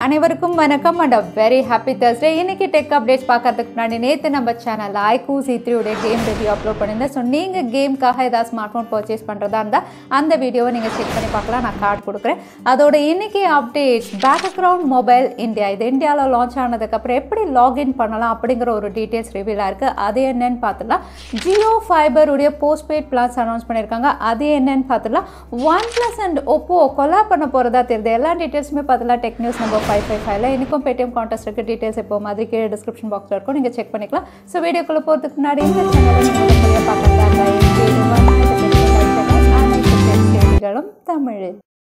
அனைவருக்கும் வணக்கம் and a very happy Thursday இன்னைக்கு டெக் அப்டேட்ஸ் பார்க்கறதுக்கு முன்னாடி நேற்று நம்ம சேனல் ஐக்கூ சி த்ரீயோட கேம் ரிவ்யூ அப்லோட் பண்ணியிருந்தேன் ஸோ நீங்கள் கேம்க்காக ஏதாவது ஸ்மார்ட் ஃபோன் பர்ச்சேஸ் பண்ணுறதா இருந்தால் அந்த வீடியோவை நீங்கள் செக் பண்ணி பார்க்கலாம் நான் கார்டு கொடுக்குறேன் அதோட இன்னைக்கு அப்டேட்ஸ் பேக்ரவுண்ட் மொபைல் இந்தியா இது இந்தியாவில் லான்ச் ஆனதுக்கப்புறம் எப்படி லாகின் பண்ணலாம் அப்படிங்கிற ஒரு டீட்டெயில்ஸ் ரிவீலாக இருக்குது அது என்னன்னு பார்த்துலாம் ஜியோ ஃபைபருடைய போஸ்ட்பெய்ட் பிளான்ஸ் அனௌன்ஸ் பண்ணியிருக்காங்க அது என்னன்னு பார்த்துலாம் ஒன் ப்ளஸ் அண்ட் ஒப்போ கொலா பண்ண போகிறதா தெரியுது எல்லா டீட்டெயில்ஸுமே பார்த்துலாம் tech news number five five ஃபைவ்ல இன்னும் பேடிஎம் கான்டெஸ்ட் இருக்க டீட்டெயில்ஸ் இப்போ மாதிரி கீழே டிஸ்கிரிப்ஷன் பாக்ஸில் இருக்கும் நீங்கள் செக் பண்ணிக்கலாம் ஸோ வீடியோக்குள்ளே போகிறதுக்கு முன்னாடி இந்த சேனலை பார்க்கலாம் அனைத்து செய்திகளும் தமிழ்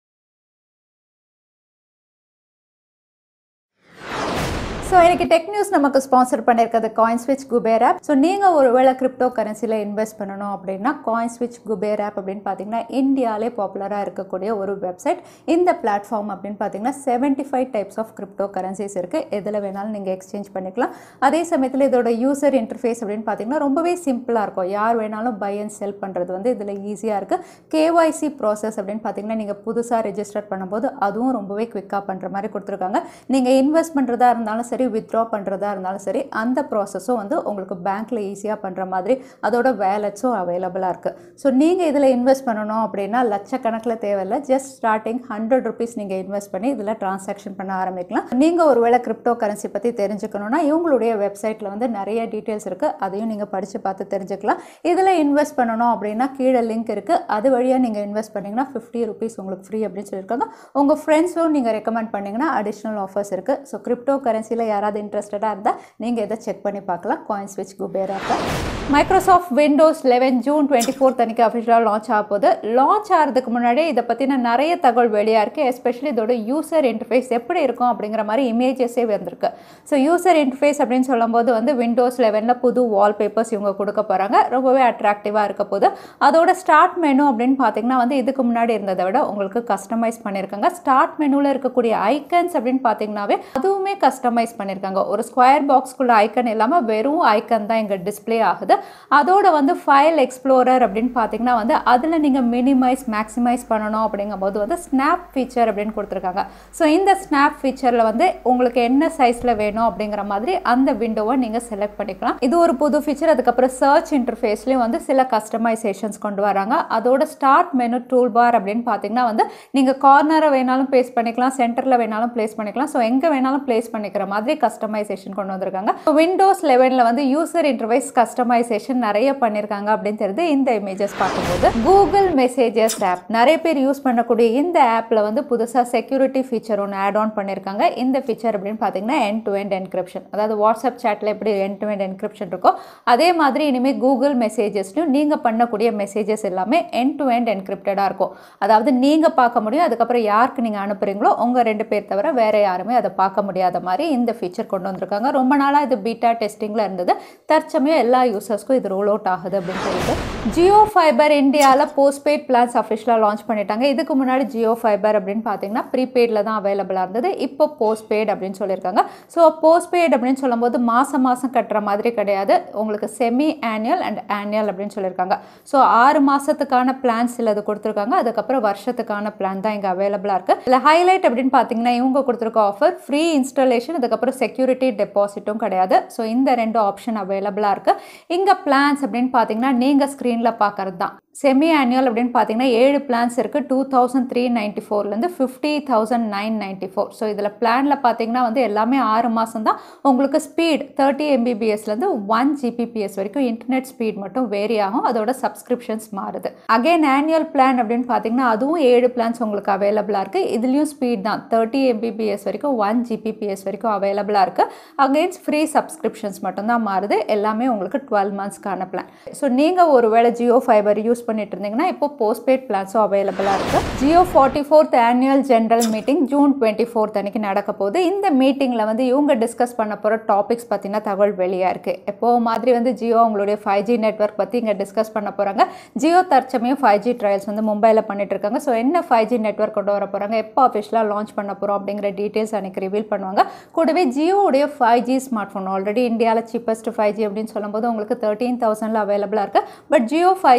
ஸோ எனக்கு டெக் நியூஸ் நமக்கு ஸ்பான்சர் பண்ணியிருக்கிறது CoinSwitch Kuber app so நீங்கள் ஒருவேளை கிரிப்டோ கரன்சியில் இன்வெஸ்ட் பண்ணணும் அப்படின்னா காயின் ஸ்விட்ச் குபேர் ஆப் அப்படின்னு பார்த்தீங்கன்னா இந்தியாவிலே பாப்புலராக இருக்கக்கூடிய ஒரு வெப்சைட் இந்த பிளாட்ஃபார்ம் அப்படின்னு பார்த்தீங்கன்னா seventy five types of cryptocurrencies இருக்குது எதில் வேணாலும் நீங்கள் எக்ஸ்சேஞ்ச் பண்ணிக்கலாம் அதே சமயத்தில் இதோட யூசர் இன்டர்ஃபேஸ் அப்படின்னு பார்த்தீங்கன்னா ரொம்பவே சிம்பிளாக இருக்கும் யார் வேணாலும் பை அண்ட் செல் பண்ணுறது வந்து இதில் ஈஸியாக இருக்குது கேஒய்சி ப்ராசஸ் அப்படின்னு பார்த்தீங்கன்னா நீங்கள் புதுசாக ரெஜிஸ்டர் பண்ணும்போது அதுவும் ரொம்பவே குவிக்காக பண்ணுற மாதிரி கொடுத்துருக்காங்க நீங்கள் இன்வெஸ்ட் பண்ணுறதா இருந்தாலும் சரி வித்ட்ரா பண்ணுறதா இருந்தாலும் சரி அந்த ப்ராசஸும் வந்து உங்களுக்கு பேங்க்கில் ஈஸியாக பண்ணுற மாதிரி அதோட வேலட்ஸும் அவைலபிளாக இருக்குது ஸோ நீங்கள் இதில் இன்வெஸ்ட் பண்ணணும் அப்படின்னா லட்சக்கணக்கில் தேவையில்லை ஜஸ்ட் ஸ்டார்டிங் ஹண்ட்ரட் ருபீஸ் நீங்கள் இன்வெஸ்ட் பண்ணி இதில் ட்ரான்சாக்ஷன் பண்ண ஆரம்பிக்கலாம் நீங்கள் ஒருவேளை கிரிப்டோ கரன்சி பற்றி தெரிஞ்சுக்கணுன்னா இவங்களுடைய வெப்சைட்டில் வந்து நிறைய டீட்டெயில்ஸ் இருக்குது அதையும் நீங்கள் படித்து பார்த்து தெரிஞ்சுக்கலாம் இதில் இன்வெஸ்ட் பண்ணணும் அப்படின்னா கீழே லிங்க் இருக்குது அது வழியாக நீங்கள் இன்வெஸ்ட் பண்ணிங்கன்னா ஃபிஃப்டி ருபீஸ் உங்களுக்கு ஃப்ரீ அப்படின்னு சொல்லியிருக்காங்க உங்கள் ஃப்ரெண்ட்ஸும் நீங்கள் ரெக்கமெண்ட் பண்ணிங்கன்னா அடிஷ்னல் ஆஃபர்ஸ் இருக்குது ஸோ கிரிப்டோ கரன்சியில் யாராவது இன்ட்ரெஸ்டடாக இருந்தால் நீங்கள் இதை செக் பண்ணி பார்க்கலாம் காயின் ஸ்விட்ச் குபேர் ஆப்பை Microsoft Windows eleven June twenty fourth அன்றைக்கி அஃபிஷியலாக லான்ச் ஆக போகுது லான்ச் ஆகிறதுக்கு முன்னாடி இதை பற்றின நிறைய தகவல் வெளியாக இருக்குது எஸ்பெஷலி இதோட யூசர் இன்டர்ஃபேஸ் எப்படி இருக்கும் அப்படிங்கிற மாதிரி இமேஜஸே வந்திருக்கு ஸோ யூசர் இன்டர்ஃபேஸ் அப்படின்னு சொல்லும்போது வந்து விண்டோஸ் லெவனில் புது வால்பேப்பர்ஸ் இவங்க கொடுக்க போகிறாங்க ரொம்பவே அட்ராக்டிவாக இருக்க போது அதோட ஸ்டார்ட் மெனு அப்படின்னு பார்த்தீங்கன்னா வந்து இதுக்கு முன்னாடி இருந்ததை விட உங்களுக்கு கஸ்டமைஸ் பண்ணியிருக்காங்க ஸ்டார்ட் மெனுவில் இருக்கக்கூடிய ஐக்கன்ஸ் அப்படின்னு பார்த்தீங்கன்னாவே அதுவுமே கஸ்டமைஸ் பண்ணியிருக்காங்க ஒரு ஸ்கொயர் பாக்ஸ்க்குள்ள ஐக்கன் இல்லாமல் வெறும் ஐக்கன் தான் இங்கே டிஸ்ப்ளே ஆகுது அதோட வந்து ஃபைல் எக்ஸ்ப்ளோரர் அப்படின்னு பார்த்தீங்கன்னா வந்து அதில் நீங்கள் மினிமைஸ் மேக்ஸிமைஸ் பண்ணணும் அப்படிங்கும்போது வந்து ஸ்னாப் ஃபீச்சர் அப்படின்னு கொடுத்துருக்காங்க ஸோ இந்த ஸ்னாப் ஃபீச்சரில் வந்து உங்களுக்கு என்ன சைஸில் வேணும் அப்படிங்கிற மாதிரி அந்த விண்டோவை நீங்கள் செலக்ட் பண்ணிக்கலாம் இது ஒரு புது ஃபீச்சர் அதுக்கப்புறம் சர்ச் இன்டர்ஃபேஸ்லேயும் வந்து சில கஸ்டமைசேஷன்ஸ் கொண்டு வராங்க அதோட ஸ்டார்ட் மெனு டூல் பார் அப்படின்னு பார்த்தீங்கன்னா வந்து நீங்கள் கார்னரை வேணாலும் ப்ளேஸ் பண்ணிக்கலாம் சென்டரில் வேணாலும் ப்ளேஸ் பண்ணிக்கலாம் ஸோ எங்கே வேணாலும் ப்ளேஸ் பண்ணிக்கிற மாதிரி கஸ்டமைசேஷன் கொண்டு வந்திருக்காங்க விண்டோஸ் லெவனில் வந்து யூசர் இன்டர்வைஸ் கஸ்டமைசேஷன் நிறைய பண்ணியிருக்காங்க அப்படின்னு தெரியுது இந்த இமேஜஸ் பார்க்கும்போது கூகுள் மெசேஜஸ் ஆப் நிறைய பேர் யூஸ் பண்ணக்கூடிய இந்த ஆப்பில் வந்து புதுசாக செக்யூரிட்டி ஃபீச்சர் ஒன்று ஆட் ஆன் பண்ணியிருக்காங்க இந்த ஃபீச்சர் அப்படின்னு பார்த்தீங்கன்னா என் டு எண்ட் என்கிரிப்ஷன் அதாவது வாட்ஸ்அப் சேட்டில் எப்படி என் டு எண்ட் என்கிரிப்ஷன் இருக்கோ அதே மாதிரி இனிமேல் கூகுள் மெசேஜஸ்லையும் நீங்கள் பண்ணக்கூடிய மெசேஜஸ் எல்லாமே என் டு எண்ட் என்கிரிப்டடாக இருக்கும் அதாவது நீங்கள் பார்க்க முடியும் அதுக்கப்புறம் யாருக்கு நீங்கள் அனுப்புகிறீங்களோ உங்கள் ரெண்டு பேர் தவிர வேறு யாருமே அதை பார்க்க முடியாத மாதிரி இந்த ஃபீச்சர் கொண்டு வந்திருக்காங்க ரொம்ப நாளாக இது பீட்டா டெஸ்டிங்கில் இருந்தது தற்சமயம் எல்லா யூசர்ஸ்க்கும் இது ரோல் அவுட் ஆகுது அப்படின்னு சொல்லிட்டு ஜியோ ஃபைபர் இந்தியாவில் போஸ்ட்பெய்ட் பிளான்ஸ் அஃபிஷியலாக லான்ச் பண்ணிட்டாங்க இதுக்கு முன்னாடி ஜியோ ஃபைபர் அப்படின்னு பார்த்தீங்கன்னா ப்ரீபெய்டில் தான் அவைலபிளாக இருந்தது இப்போ போஸ்ட்பெய்ட் அப்படின்னு சொல்லியிருக்காங்க ஸோ போஸ்ட்பெய்ட் அப்படின்னு சொல்லும்போது மாதம் மாதம் கட்டுற மாதிரி கிடையாது உங்களுக்கு செமி ஆனுவல் அண்ட் ஆனுவல் அப்படின்னு சொல்லியிருக்காங்க ஸோ ஆறு மாதத்துக்கான பிளான்ஸ் சிலது கொடுத்துருக்காங்க அதுக்கப்புறம் வருஷத்துக்கான பிளான் தான் இங்கே அவைலபிளாக இருக்குது இதில் ஹைலைட் அப்படின்னு பார்த்தீங்கன்னா இவங்க கொடுத்துருக்க ஆஃபர் ஃப்ரீ இன்ஸ்டாலேஷன் அதுக்கப்புறம் செக்யூரிட்டி டெபாசிட்டும் கிடையாது ஸோ இந்த ரெண்டு ஆப்ஷன் அவைலபிளாக இருக்குது இங்கே பிளான்ஸ் அப்படின்னு பார்த்தீங்கன்னா நீங்கள் ஸ்க்ரீனில் பார்க்குறது தான் செமி ஆனுவல் அப்படின்னு பார்த்தீங்கன்னா ஏழு பிளான்ஸ் இருக்குது டூ தௌசண்ட் த்ரீ நைன்ட்டி ஃபோர்லேருந்து fifty thousand nine ninety four so இதில் பிளானில் பார்த்தீங்கன்னா வந்து எல்லாமே ஆறு மாதம் தான் உங்களுக்கு ஸ்பீட் தேர்ட்டி எம்பிபிஎஸ்லேருந்து ஒன் ஜிபிபிஎஸ் வரைக்கும் இன்டர்நெட் ஸ்பீட் மட்டும் வேரி ஆகும் அதோட சப்ஸ்கிரிப்ஷன்ஸ் மாறுது அகைன் ஆனுவல் பிளான் அப்படின்னு பார்த்தீங்கன்னா அதுவும் ஏழு பிளான்ஸ் உங்களுக்கு அவைலபிளாக இருக்குது இதுலேயும் ஸ்பீட் தான் தேர்ட்டி எம்பிபிஎஸ் வரைக்கும் ஒன் ஜிபிபிஎஸ் வரைக்கும் அவைலபிளாக இருக்குது அகைன்ஸ் ஃப்ரீ சப்ஸ்கிரிப்ஷன்ஸ் மட்டும்தான் மாறுது எல்லாமே உங்களுக்கு டுவெல் மந்த்ஸ்க்கான பிளான் ஸோ நீங்கள் ஒருவேளை ஜியோ ஃபைபர் யூஸ் பண்ணிட்டு இருந்தீங்கன்னா இப்போ போஸ்ட்பெய்ட் பிளான்ஸும் அவைலபிளாக இருக்குது Jio forty fourth annual general meeting June twenty fourth அன்னைக்கு நடக்க போகுது இந்த மீட்டிங்கில் வந்து இவங்க டிஸ்கஸ் பண்ண போகிற டாபிக்ஸ் பற்றின தகவல் வெளியாக இருக்குது எப்போ மாதிரி வந்து ஜியோ அவங்களுடைய ஃபைவ் ஜி நெட்ஒர்க் பற்றி இங்கே டிஸ்கஸ் பண்ண போகிறாங்க ஜியோ தற்சமயம் ஃபைவ் ஜி ட்ரையல்ஸ் வந்து மும்பையில் பண்ணிட்டு இருக்காங்க ஸோ என்ன ஃபைவ் ஜி நெட்ஒர்க் கொண்டு வர போகிறாங்க எப்போ அஃபிஷியலாக லான்ச் பண்ண போகிறோம் அப்படிங்கிற டீட்டெயில்ஸ் அன்றைக்கி ரிவீல் பண்ணுவாங்க கூடவே ஜியோவுடைய five G smartphone already இந்தியாவில் சீப்பஸ்ட் ஃபைவ் ஜி அப்படின்னு சொல்லும்போது உங்களுக்கு தேர்ட்டீன் தௌசண்டில் அவைலபிளாக இருக்குது but Jio five G 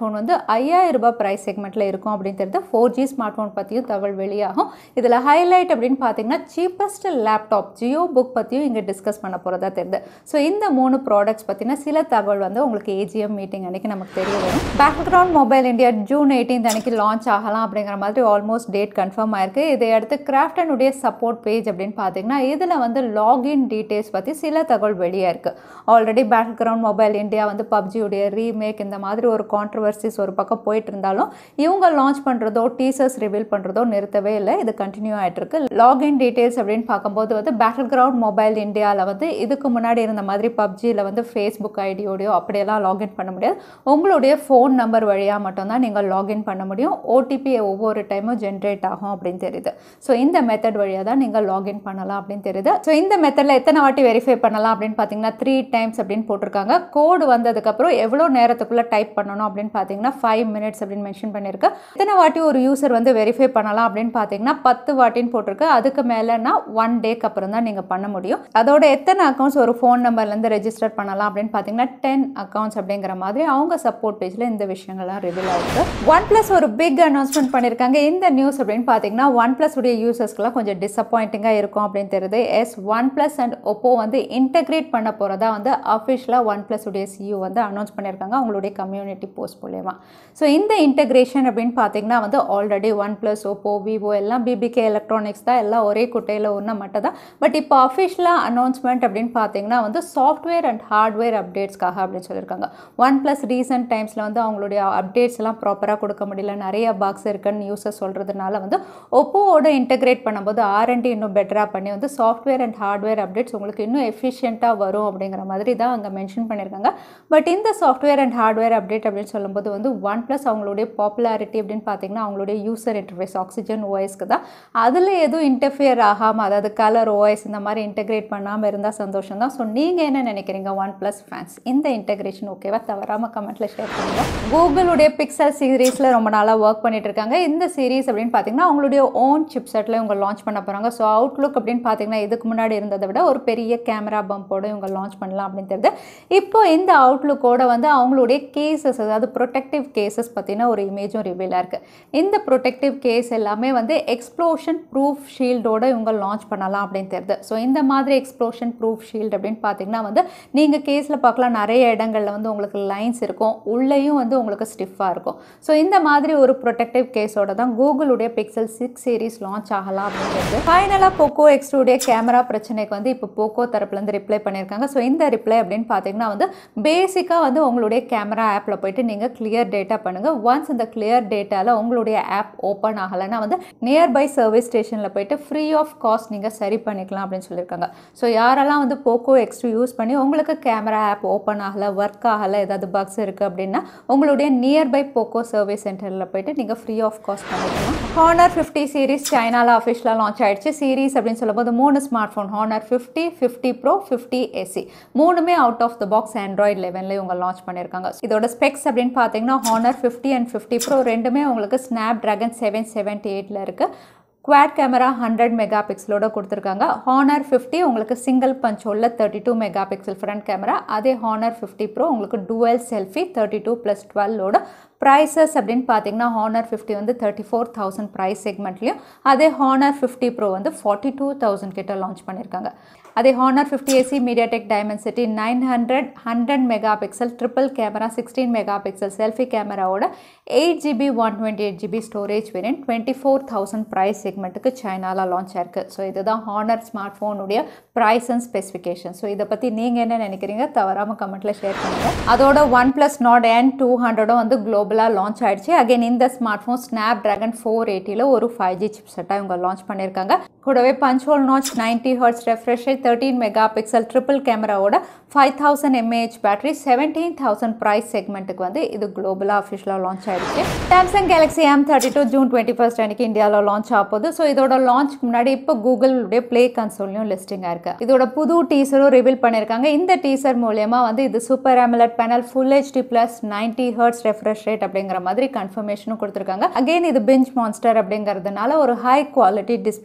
smartphone வந்து ஐயாயிரம் ரூபாய் ப்ரைஸ் செக்மெண்ட்டில் இருக்கும் அப்படின்னு தெரியுது ஃபோர் ஜி ஸ்மார்ட் ஃபோன் பற்றியும் தகவல் வெளியாகும் இதில் ஹைலைட் அப்படின்னு பார்த்தீங்கன்னா சீப்பஸ்ட் லேப்டாப் ஜியோ புக் பற்றியும் இங்கே டிஸ்கஸ் பண்ண போகிறதா தெரியுது ஸோ இந்த மூணு ப்ராடக்ட்ஸ் பற்றின சில தகவல் வந்து உங்களுக்கு ஏஜிஎம் மீட்டிங் அன்னைக்கு நமக்கு தெரிய வரும் background mobile India June eighteenth அன்னைக்கு லான்ச் ஆகலாம் அப்படிங்கிற மாதிரி ஆல்மோஸ்ட் டேட் கன்ஃபார்ம் ஆயிருக்கு இதை அடுத்து கிராஃப்டனுடைய சப்போர்ட் பேஜ் அப்படின்னு பார்த்தீங்கன்னா இதில் வந்து லாகின் டீட்டெயில்ஸ் பற்றி சில தகவல் வெளியே இருக்குது ஆல்ரெடி பேக்ரவுண்ட் மொபைல் இந்தியா வந்து பப்ஜியுடைய ரீமேக் இந்த மாதிரி ஒரு கான்ட்ரவர்சிஸ் ஒரு பக்கம் போயிட்டு இருந்தாலும் இவங்க லான்ச் பண்ணுறதோ டீசர்ஸ் ரிவீல் பண்ணுறதோ நிறுத்தவே இல்லை இது கண்டினியூ ஆகிட்டு இருக்கு லாகின் டீட்டெயில்ஸ் அப்படின்னு பார்க்கும்போது வந்து பேட்டில் கிரவுண்ட் மொபைல் இந்தியாவில் வந்து இதுக்கு முன்னாடி இருந்த மாதிரி பப்ஜியில் வந்து ஃபேஸ்புக் ஐடியோடையோ அப்படியெல்லாம் லாகின் பண்ண முடியாது உங்களுடைய ஃபோன் நம்பர் வழியாக மட்டும்தான் நீங்கள் லாகின் பண்ண முடியும் ஓடிபி ஒவ்வொரு டைமும் ஜென்ரேட் ஆகும் அப்படின்னு தெரியுது ஸோ இந்த மெத்தட் வழியாக தான் நீங்கள் லாகின் பண்ணலாம் அப்படின்னு தெரியுது ஸோ இந்த மெத்தடில் எத்தனை வாட்டி வெரிஃபை பண்ணலாம் அப்படின்னு பார்த்தீங்கன்னா த்ரீ டைம்ஸ் அப்படின்னு போட்டிருக்காங்க கோடு வந்ததுக்கப்புறம் எவ்வளோ நேரத்துக்குள்ளே டைப் பண்ணணும் அப்படின்னு பார்த்தீங்கன்னா ஃபைவ் மினிட்ஸ் அப்படின்னு மென்ஷன் பண்ணியிருக்கு எத்தனை வாட்டி ஒரு யூசர் வந்து வெரிஃபை பண்ணலாம் அப்படின்னு பார்த்தீங்கன்னா பத்து வாட்டின்னு போட்டிருக்கு அதுக்கு மேலேனா ஒன் டேக்கு அப்புறம் தான் நீங்கள் பண்ண முடியும் அதோட எத்தனை அக்கௌண்ட்ஸ் ஒரு ஃபோன் நம்பர்லேருந்து ரெஜிஸ்டர் பண்ணலாம் அப்படின்னு பார்த்தீங்கன்னா டென் அக்கௌண்ட்ஸ் அப்படிங்கிற மாதிரி அவங்க சப்போர்ட் பேஜில் இந்த விஷயங்கள்லாம் ரிவீல் ஆகுது ஒன் ப்ளஸ் ஒரு பிக் அனௌன்ஸ்மெண்ட் பண்ணியிருக்காங்க இந்த நியூஸ் அப்படின்னு பார்த்தீங்கன்னா ஒன் ப்ளஸ் உடைய யூசர்ஸ்க்குலாம் கொஞ்சம் டிசப்பாயிண்டிங்காக இருக்கும் அப்படின்னு தெரியுது yes OnePlus and Oppo வந்து இன்டகிரேட் பண்ண போகிறதா வந்து அஃபிஷியலாக ஒன் ப்ளஸ் உடைய சியூ வந்து அனௌன்ஸ் பண்ணியிருக்காங்க அவங்களுடைய கம்யூனிட்டி போஸ்ட் மூலயமா ஸோ இந்த இன்டகிரேஷன் அப்படின்னு பார்த்தீங்கன்னா வந்து already OnePlus Oppo Vivo எல்லாம் பிபிகே எலக்ட்ரானிக்ஸ் தான் எல்லாம் ஒரே குட்டையில் ஒன்று மட்டும் தான் பட் இப்போ அஃபிஷியலாக அனௌன்ஸ்மெண்ட் அப்படின்னு பார்த்தீங்கன்னா வந்து சாஃப்ட்வேர் அண்ட் ஹார்ட்வேர் அப்டேட்ஸ்க்காக அப்படின்னு சொல்லியிருக்காங்க ஒன் ப்ளஸ் ரீசெண்ட் டைம்ஸில் வந்து அவங்களுடைய அப்டேட்ஸ் எல்லாம் ப்ராப்பராக கொடுக்க முடியல நிறைய பாக்ஸ் இருக்குன்னு யூஸர் சொல்கிறதுனால வந்து ஒப்போவோட இன்டகிரேட் பண்ணும்போது ஆர்என்டி இன்னும் பெட்டராக பண்ணி வந்து சாஃப்ட்வேர் அண்ட் ஹார்ட்வேர் அப்டேட்ஸ் உங்களுக்கு இன்னும் எஃபிஷியண்ட்டாக வரும் அப்படிங்கிற மாதிரி தான் அங்கே மென்ஷன் பண்ணியிருக்காங்க பட் இந்த சாஃப்ட்வேர் அண்ட் ஹார்ட்வேர் அப்டேட் அப்படின்னு சொல்லும்போது வந்து ஒன் ப்ளஸ் அவங்களுடைய பாப்புலாரிட்டி அப்படின்னு பார்த்தீங்கன்னா அவங்களுடைய யூசர் இன்டர்ஃபேஸ் ஆக்சிஜன் ஓஎஸ்க்கு தான் அதில் எதுவும் இன்டர்ஃபியர் ஆகாமல் அதாவது கலர் ஓஎஸ் இந்த மாதிரி இன்டகிரேட் பண்ணாமல் இருந்தால் சந்தோஷம் தான் ஸோ நீங்கள் என்ன நினைக்கிறீங்க ஒன் ப்ளஸ் ஃபேன்ஸ் இந்த இன்டகிரேஷன் ஓகேவா தவறாமல் கமெண்ட்டில் ஷேர் பண்ணுங்கள் கூகுளுடைய பிக்சல் சீரீஸில் ரொம்ப நாளாக ஒர்க் பண்ணிட்டு இருக்காங்க இந்த சீரீஸ் அப்படின்னு பார்த்தீங்கன்னா அவங்களுடைய ஓன் சிப்செட்டில் இவங்க லான்ச் பண்ண போகிறாங்க ஸோ அவுட்லுக் அப்படின்னு பார்த்தீங்கன்னா இதுக்கு முன்னாடி இருந்ததை விட ஒரு பெரிய கேமரா பம்போட இவங்க லான்ச் பண்ணலாம் அப்படின்னு தெரியுது இப்போ இந்த அவுட்லுக்கோட வந்து அவங்களுடைய கேசஸ் அதாவது ப்ரொடெக்டிவ் கேசஸ் பற்றின ஒரு இமேஜும் ரிவீலாக இருக்குது இந்த ப்ரொடெக்டிவ் கேஸ் எல்லாமே வந்து எக்ஸ்ப்ளோஷன் ப்ரூஃப் ஷீல்டோட இவங்க லான்ச் பண்ணலாம் அப்படின்னு தெரியுது ஸோ இந்த மாதிரி எக்ஸ்ப்ளோஷன் ப்ரூஃப் ஷீல்டு அப்படின்னு பார்த்தீங்கன்னா வந்து நீங்கள் கேஸில் பார்க்கலாம் நிறைய இடங்களில் வந்து உங்களுக்கு லைன்ஸ் இருக்கும் உள்ளேயும் வந்து உங்களுக்கு ஸ்டிஃபாக இருக்கும் ஸோ இந்த மாதிரி ஒரு ப்ரொடெக்டிவ் கேஸோட தான் கூகுளுடைய பிக்சல் சிக்ஸ் சீரிஸ் லான்ச் ஆகலாம் அப்படிங்கிறது ஃபைனலாக போக்கோ எக்ஸ்டூடைய கேமரா பிரச்சனைக்கு வந்து இப்போ போக்கோ தரப்புலேருந்து ரிப்ளை பண்ணியிருக்காங்க ஸோ இந்த ரிப்ளை அப்படின்னு பார்த்தீங்கன்னா வந்து பேசிக்காக வந்து உங்களுடைய கேமரா ஆப்பில் போயிட்டு நீங்கள் கிளியர் டேட்டா பண்ணுங்கள் ஒன்ஸ் இந்த கிளியர் டேட்டாவில் உங்களுடைய ஆப் ஓப்பன் ஆகலைன்னா வந்து நியர்பை சர்வீஸ் ஸ்டேஷனில் போயிட்டு ஃப்ரீ ஆஃப் காஸ்ட் நீங்கள் சரி பண்ணிக்கலாம் அப்படின்னு சொல்லியிருக்காங்க ஸோ யாரெல்லாம் வந்து போக்கோ எக்ஸ்ட்ரூ யூஸ் பண்ணி உங்களுக்கு கேமரா ஆப் ஓப்பன் ஆகலை ஒர்க் ஆகலை ஏதாவது பக்ஸ் இருக்குது அப்படின்னா உங்களுடைய நியர்பை போக்கோ சர்வீஸ் சென்டரில் போயிட்டு நீங்கள் ஃப்ரீ ஆஃப் காஸ்ட் பண்ணிக்கலாம் ஹானர் ஃபிஃப்டி சீரிஸ் சைனாவில் அஃபிஷியலாக லான்ச் ஆயிடுச்சு சீரிஸ் அப்படின்னு சொல்லும்போது மூணு smartphone Honor fifty fifty pro fifty SE மூணுமே out of the box Android லெவனில் இவங்க லான்ச் பண்ணியிருக்காங்க இதோட ஸ்பெக்ஸ் அப்படின்னு பார்த்தீங்கன்னா Honor fifty and fifty pro ரெண்டுமே உங்களுக்கு ஸ்னாப் ட்ராகன் செவன் செவன்ட்டி எயிட்டில் இருக்குது குவாட் கேமரா ஹண்ட்ரட் மெகா பிக்சலோட கொடுத்துருக்காங்க ஹானர் ஃபிஃப்டி உங்களுக்கு சிங்கிள் பஞ்ச் உள்ள thirty two mega pixel front camera அதே ஹானர் ஃபிஃப்டி ப்ரோ உங்களுக்கு dual selfie thirty two plus டுவெல்லோட ப்ரைஸஸ் அப்படின்னு பார்த்தீங்கன்னா ஹானர் ஃபிஃப்டி வந்து தேர்ட்டி ஃபோர் தௌசண்ட் ப்ரைஸ் செக்மெண்ட்லையும் அதே ஹானர் ஃபிஃப்டி ப்ரோ வந்து ஃபார்ட்டி டூ தௌசண்ட் கிட்ட லான்ச் பண்ணியிருக்காங்க அதே Honor fifty SE MediaTek Dimensity nine hundred hundred megapixel triple camera sixteen megapixel selfie கேமராவோட eight GB one twenty eight GB storage variant twenty four thousand price செக்மெண்ட்டுக்கு சைனாவில் launch ஆயிருக்கு so இதுதான் Honor ஸ்மார்ட் ஃபோனுடைய price and specification so இதை பற்றி நீங்கள் என்ன நினைக்கிறீங்க தவறாமல் கமெண்ட்டில் ஷேர் பண்ணுங்கள் அதோட OnePlus Nord N two ஹண்ட்ரடும் வந்து குளோபலாக லான்ச் ஆயிடுச்சு அகைன் இந்த smartphone Snapdragon four எயிட்டியில் ஒரு ஃபைவ் ஜி சிப் செட்டாக இவங்க லான்ச் பண்ணியிருக்காங்க கூடவே punch hole notch ninety hertz refresh thirteen megapixel triple கேமராவோட five thousand mAh battery seventeen thousand price செக்மெண்ட்டுக்கு வந்து இது குளோபலாக அஃபிஷியலாக லான்ச் ஆயிடுச்சு Samsung Galaxy M thirty two June twenty first அன்னைக்கு இந்தியாவில் லான்ச் ஆக போகுது ஸோ இதோட லான்ச்க்கு முன்னாடி இப்போ கூகுளுடைய ப்ளே கன்சோல்லையும் லிஸ்டிங்காக இருக்கு இதோட புது டீசரும் ரிவீல் பண்ணியிருக்காங்க இந்த டீசர் மூலயமா வந்து இது super AMOLED panel full HD plus ninety hertz refresh rate அப்படிங்கிற மாதிரி கன்ஃபர்மேஷனும் கொடுத்துருக்காங்க அகைன் இது பெஞ்ச் மான்ஸ்டர் அப்படிங்கிறதுனால ஒரு ஹை குவாலிட்டி டிஸ்பிளேவோட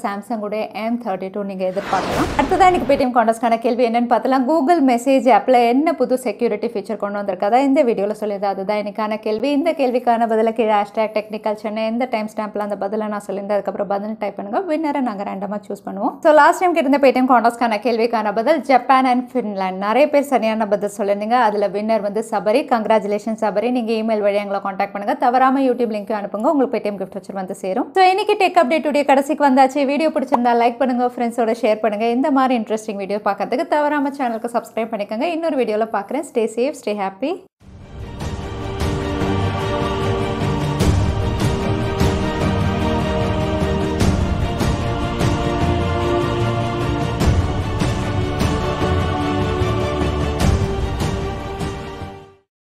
சாம்சங் உடைய எம் தேர்ட்டி டூ நீங்கள் எதிர்பார்க்கலாம் அடுத்ததான் எனக்கு பேடிஎம் காண்டஸ்க்கான கேள்வி என்னன்னு பார்த்தலாம் கூகுள் மெசேஜ் ஆப்பில் என்ன புது செக்யூரிட்டி ஃபீச்சர் கொண்டு வந்திருக்கதா இந்த வீடியோவில் சொல்லியிருந்தேன் அதுதான் எனக்கான கேள்வி இந்த கேள்விக்கான பதில கீழே ஹேஷ்டாக் டெக்னிக்கல் சென்னை எந்த டைம் ஸ்டாம்பில் அந்த பதிலை நான் சொல்லியிருந்தேன் அதுக்கப்புறம் பதில் டைப் பண்ணுங்க வின்னரை நாங்கள் ரேண்டமாக சூஸ் பண்ணுவோம் ஸோ லாஸ்ட் டைம் கேட்டிருந்த பேடிஎம் காண்டஸ்க்கான கேள்விக்கான பதில் ஜப்பான் அண்ட் ஃபின்லாண்ட் நிறைய பேர் சரியான பதில் சொல்லியிருந்தீங்க அதில் வின்னர் வந்து சபரி கங்க்ராச்சுலேஷன் சபரி நீங்கள் இமெயில் வழி எங்களை காண்டாக்ட் பண்ணுங்க தவறாம யூடியூப் லிங்க் அனுப்புங்க உங்களுக்கு பேடிஎம் கிஃப்ட் வச்சு வந்து சேரும் ஸோ இன்னைக்கு டெக் அப்டேட் உடைய கடைசிக்கு வந்தாச்சு வீடியோ பிடிச்சிருந்தா லைக் பண்ணுங்க ஃப்ரெண்ட்ஸோட ஷேர் பண்ணுங்க இந்த மாதிரி இன்ட்ரெஸ்டிங் வீடியோ பார்க்கறதுக்கு தவறாம சேனலுக்கு சப்ஸ்கிரைப் பண்ணிக்கோங்க இன்னொரு வீடியோவில் பார்க்குறேன் ஸ்டே சேஃப் ஸ்டே ஹாப்பி